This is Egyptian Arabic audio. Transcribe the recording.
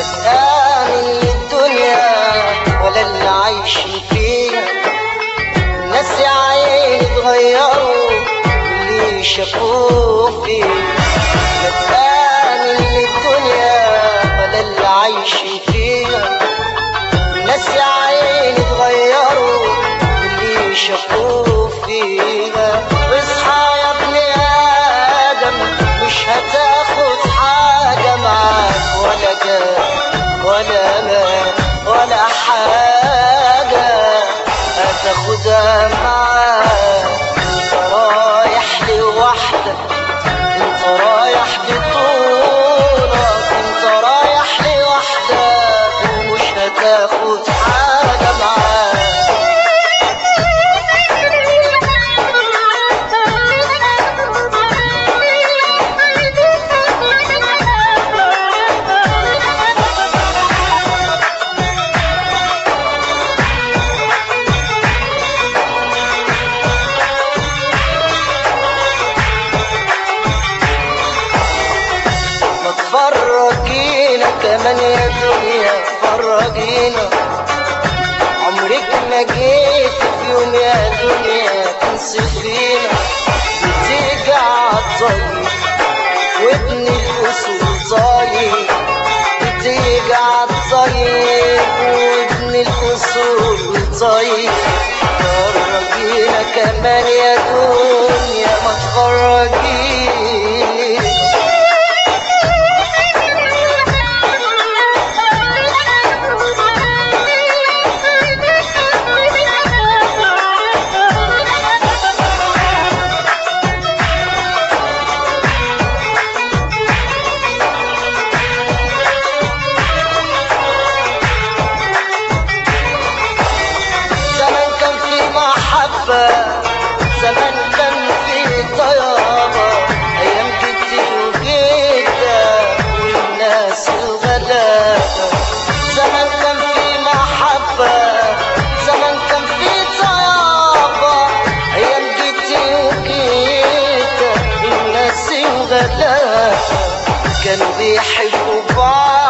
تآمن للدنيا ولا اللي عايشين فيها الناس يا عيني اتغيروا اللي شافوه فيها تآمن للدنيا ولا اللي عايشين فيها الناس يا عيني اتغيروا اللي شافوه فيها اصحى يا ابن ادم مش هتاخد حاجه معاك ولا جاه ولا مال ولا حاجه هتاخدها معاك انت رايح لوحدك انت رايح بطولك انت رايح لوحدك ومش هتاخد حاجه معاك ما تفرجينا كمان يا دنيا فرجينا عمرك ما جيت في يوم يا دنيا تنصفينا بتيجي عالطريق وابن الأصول طيب بتيجي عالطريق وابن الأصول طيب فرجينا كمان يا دنيا ما تفرجينا زمان كان في محبة زمان كان في طيابة أيام جدي وجدة والناس الغلابة زمان كان في محبة زمان كان في طيابة أيام جدي وجدة والناس الغلابة كانوا بيحبوا بعض